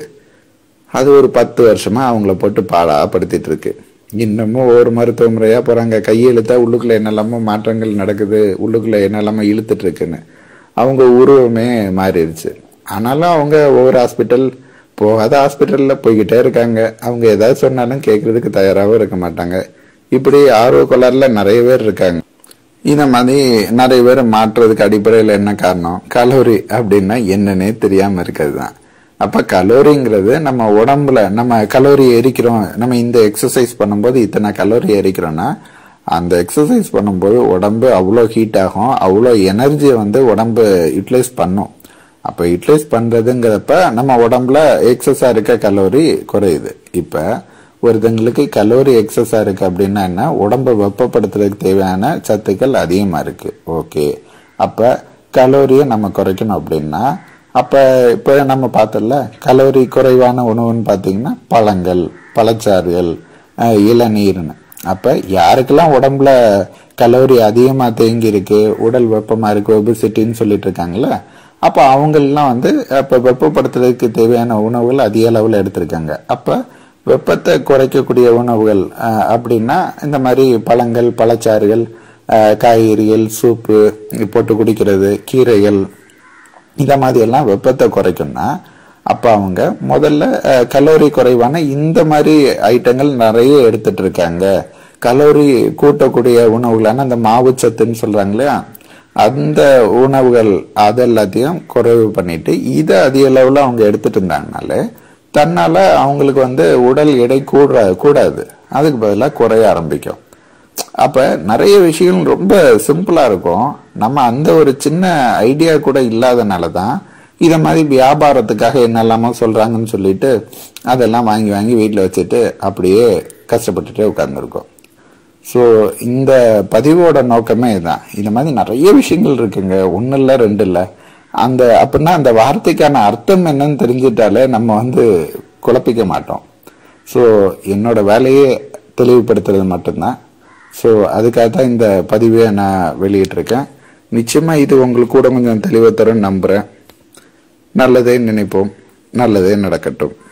அது ஒரு பத்து வருஷமா அவங்கள போட்டு பாடாப்படுத்திட்டு இருக்கு இன்னமும் ஒவ்வொரு மருத்துவ முறையா போறாங்க கையை இழுத்தா உள்ளுக்குள்ள என்னெல்லாமோ மாற்றங்கள் நடக்குது உள்ளுக்குள்ள என்னெல்லாமோ இழுத்துட்டு இருக்குன்னு அவங்க உருவமே மாறிடுச்சு ஆனாலும் அவங்க ஒவ்வொரு ஹாஸ்பிட்டல் போகாத ஹாஸ்பிட்டல்ல போய்கிட்டே இருக்காங்க அவங்க ஏதாவது சொன்னாலும் கேட்கறதுக்கு தயாராகவும் இருக்க மாட்டாங்க இப்படி ஆர்வ கொள்ளர்ல நிறைய பேர் இருக்காங்க இந்த மாதிரி நிறைய பேர் மாற்றுறதுக்கு அடிப்படையில் என்ன காரணம் கலோரி அப்படின்னா என்னன்னே தெரியாம இருக்கிறது தான் அப்ப கலோரிங்கிறது நம்ம உடம்புல நம்ம கலோரி எரிக்கிறோம் நம்ம இந்த எக்ஸசைஸ் பண்ணும்போது இத்தனை கலோரி எரிக்கிறோம்னா அந்த எக்ஸசைஸ் பண்ணும்போது உடம்பு அவ்வளோ ஹீட் ஆகும் அவ்வளோ எனர்ஜியை வந்து உடம்பு யூட்டிலைஸ் பண்ணும் அப்போ யூட்டிலைஸ் பண்றதுங்கிறப்ப நம்ம உடம்புல எக்ஸஸா இருக்க கலோரி குறையுது இப்போ ஒருத்தங்களுக்கு கலோரி எக்ஸஸா இருக்கு அப்படின்னா என்ன உடம்பை வெப்பப்படுத்துறதுக்கு தேவையான சத்துக்கள் அதிகமா இருக்கு ஓகே அப்ப கலோரியை நம்ம குறைக்கணும் அப்படின்னா அப்ப இப்ப நம்ம பார்த்தோம்ல கலோரி குறைவான உணவுன்னு பார்த்தீங்கன்னா பழங்கள் பழச்சாறுகள் அஹ், இளநீர்னு அப்ப யாருக்கெல்லாம் உடம்புல கலோரி அதிகமா தேங்கி இருக்கு உடல் வெப்பமா இருக்கு ஒபிசிட்டின்னு சொல்லிட்டு இருக்காங்கல்ல அப்ப அவங்கெல்லாம் வந்து அப்ப வெப்பப்படுத்துறதுக்கு தேவையான உணவுகள் அதிக அளவுல எடுத்திருக்காங்க அப்ப வெப்பத்தை குறைக்கக்கூடிய உணவுகள் அஹ், அப்படின்னா இந்த மாதிரி பழங்கள் பழச்சாறுகள் அஹ், காய்கறிகள் சூப்பு போட்டு குடிக்கிறது கீரைகள் இந்த மாதிரி எல்லாம் வெப்பத்தை குறைக்கும்னா அப்ப அவங்க முதல்ல அஹ், கலோரி குறைவான இந்த மாதிரி ஐட்டங்கள் நிறைய எடுத்துட்டு இருக்காங்க கலோரி கூட்டக்கூடிய உணவுகளான அந்த மாவுச்சத்துன்னு சொல்றாங்க இல்லையா அந்த உணவுகள் அது எல்லாத்தையும் குறைவு பண்ணிட்டு இதை அதிக அளவுல அவங்க எடுத்துட்டு இருந்தாங்கனாலே தன்னால அவங்களுக்கு வந்து உடல் எடை கூட கூடாது அதுக்கு பதிலாக குறைய ஆரம்பிக்கும் அப்ப நிறைய விஷயங்கள் ரொம்ப சிம்பிளா இருக்கும் நம்ம அந்த ஒரு சின்ன ஐடியா கூட இல்லாதனால தான் இத மாதிரி வியாபாரத்துக்காக என்னெல்லாமோ சொல்றாங்கன்னு சொல்லிட்டு அதெல்லாம் வாங்கி வாங்கி வீட்டில் வச்சுட்டு அப்படியே கஷ்டப்பட்டுட்டே உட்கார்ந்துருக்கோம் ஸோ இந்த பதிவோட நோக்கமே இதுதான் இந்த மாதிரி நிறைய விஷயங்கள் இருக்குங்க ஒன்றும் இல்லை ரெண்டு இல்லை அந்த அப்படின்னா அந்த வார்த்தைக்கான அர்த்தம் என்னன்னு தெரிஞ்சிட்டாலே நம்ம வந்து குழப்பிக்க மாட்டோம் ஸோ என்னோட வேலையே தெளிவுபடுத்துறது மட்டும்தான் ஸோ அதுக்காக தான் இந்த பதிவை நான் வெளியிட்டிருக்கேன் நிச்சயமாக இது உங்களுக்கு கூட கொஞ்சம் தெளிவை தரும்னு நம்புகிறேன் நல்லதே நினைப்போம் நல்லதே நடக்கட்டும்